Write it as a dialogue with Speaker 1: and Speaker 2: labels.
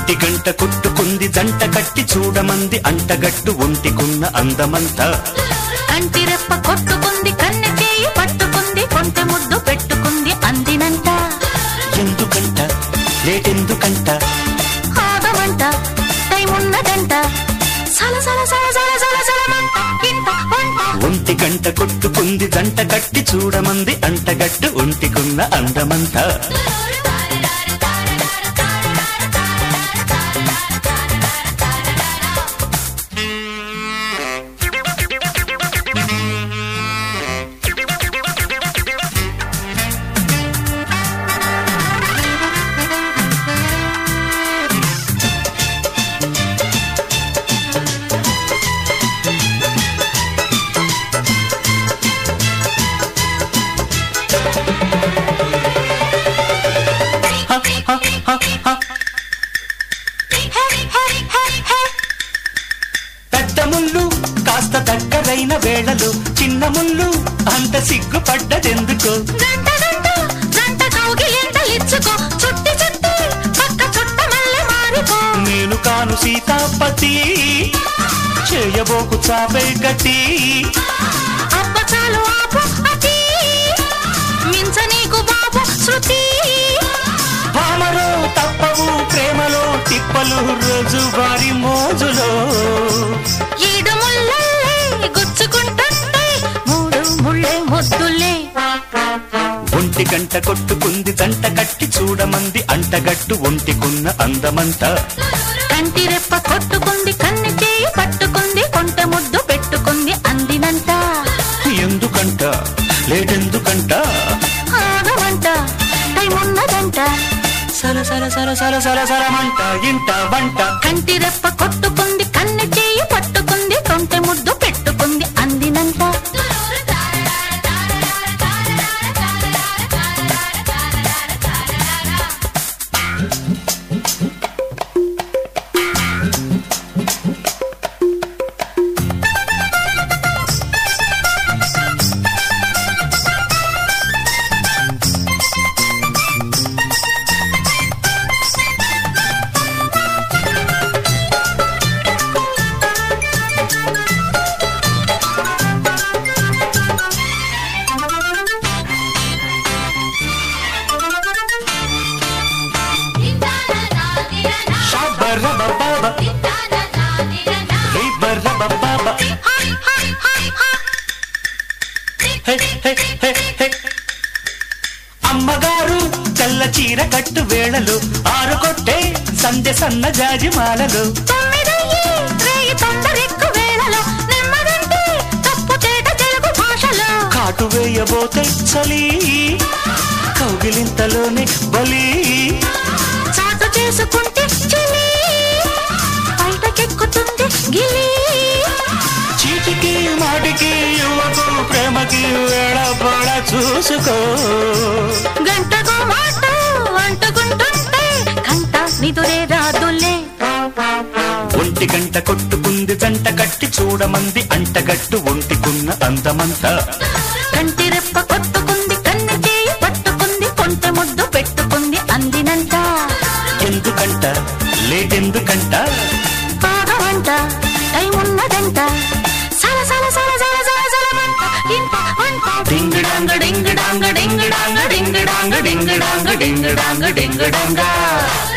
Speaker 1: ఒంటి గంట కొట్టుకుంది జంట కట్టి చూడమంది అంటగట్టు ఒంటికున్న అందమంతా
Speaker 2: కంటి రెప్ప కొట్టుకుంది కన్నె చేయి పట్టుకుంది కొంటె ముద్దు పెట్టుకుంది అందినంట
Speaker 1: ఎందుకంట లేటెందుకంట
Speaker 2: ఆగమంట టైం ఉన్నదంట సల సల సల సల సల సలమంట ఇంట వంట
Speaker 1: ఒంటి గంట కొట్టుకుంది జంట కట్టి చూడమంది అంటగట్టు ఒంటికున్న అందమంతా హ, హ, హ, హ.
Speaker 2: హే, హే, హే, హే.
Speaker 1: పెద్ద ముళ్ళు కాస్త దగ్గరైన వేళలు చిన్న ముళ్ళు అంత సిగ్గుపడ్డదెందుకో
Speaker 2: గంట గంట గంట కౌగిలింత ఇచ్చుకో చుట్టి చుట్టి పక్క చుట్ట మల్లె మారిపో
Speaker 1: నేను కాను సీతాపతి చేయబోకు చాపే గట్టి
Speaker 2: అబ్బ చాలు ఆపు అతి మించ నీకు బాబు శృతి
Speaker 1: భామలో తప్పవు ప్రేమలో తిప్పలు రోజు వారి మోజులో
Speaker 2: ఈడు ముళ్ళల్లే గుచ్చుకుంటుంటే మూడు ముళ్ళే ముద్దులే
Speaker 1: ఒంటి గంట కొట్టుకుంది దంట కట్టి చూడమంది అంటగట్టు ఒంటికున్న అందమంతా
Speaker 2: కంటి రెప్ప కొట్టుకుంది కన్నె చేయి పట్టుకుంది కొంటె ముద్దు పెట్టుకుంది అందినంట
Speaker 1: ఎందుకంట లేటెందుకంట
Speaker 2: ఆగమంట టైం ఉన్నదంట
Speaker 1: సర సర సర సర సర సరమంట ఇంట వంట
Speaker 2: కంటి రెప్ప కొట్టుకుంది కన్నె చేయి పట్టుకుంది కొంటె ముద్దు పెట్టుకుంది అందినంత
Speaker 1: షబ్బర్రబబ్బబ, రిబ్బర్రబబ్బబ, హే, హే, హే, హే. అమ్మగారు తెల్ల చీర కట్టు వేళలు ఆరు కొట్టే సంధ్య సన్న జాజి మాలలు
Speaker 2: తొమ్మిదయ్యి రేయి తొందరెక్కు వేళలో నెమ్మదంటే తప్పు తేట తెలుగు భాషలో
Speaker 1: కాటు వేయబోతే చలి కౌగిలింతలోనే బలి
Speaker 2: చాటు చేసుకుంటే చెలి బయటకెక్కుతుంది గిలి
Speaker 1: చీటికి మాటికి యువకు ప్రేమకి వేళ పడ చూసుకో
Speaker 2: గంటకు మాట అంటుకుంటుంటే కంట నిదురే రాదులే
Speaker 1: ఒంటి గంట కొట్టుకుంది జంట కట్టి చూడమంది అంటగట్టు ఒంటికున్న అందమంతా
Speaker 2: కంటి రెప్ప కొట్టుకుంది కన్నె చేయి పట్టుకుంది కొంటె ముద్దు పెట్టుకుంది అందినంత
Speaker 1: ఎందుకంట లేటెందుకంట
Speaker 2: ఆగమంట టైం ఉన్నదంట సల సల సల సల సల సలమంట ఇంట వంట
Speaker 1: డింగ్ డాంగ డింగ్ డాంగ డింగ్ డాంగ డింగ్ డాంగ డింగ్ డాంగ డింగ్ డాంగ డింగ్ డాంగ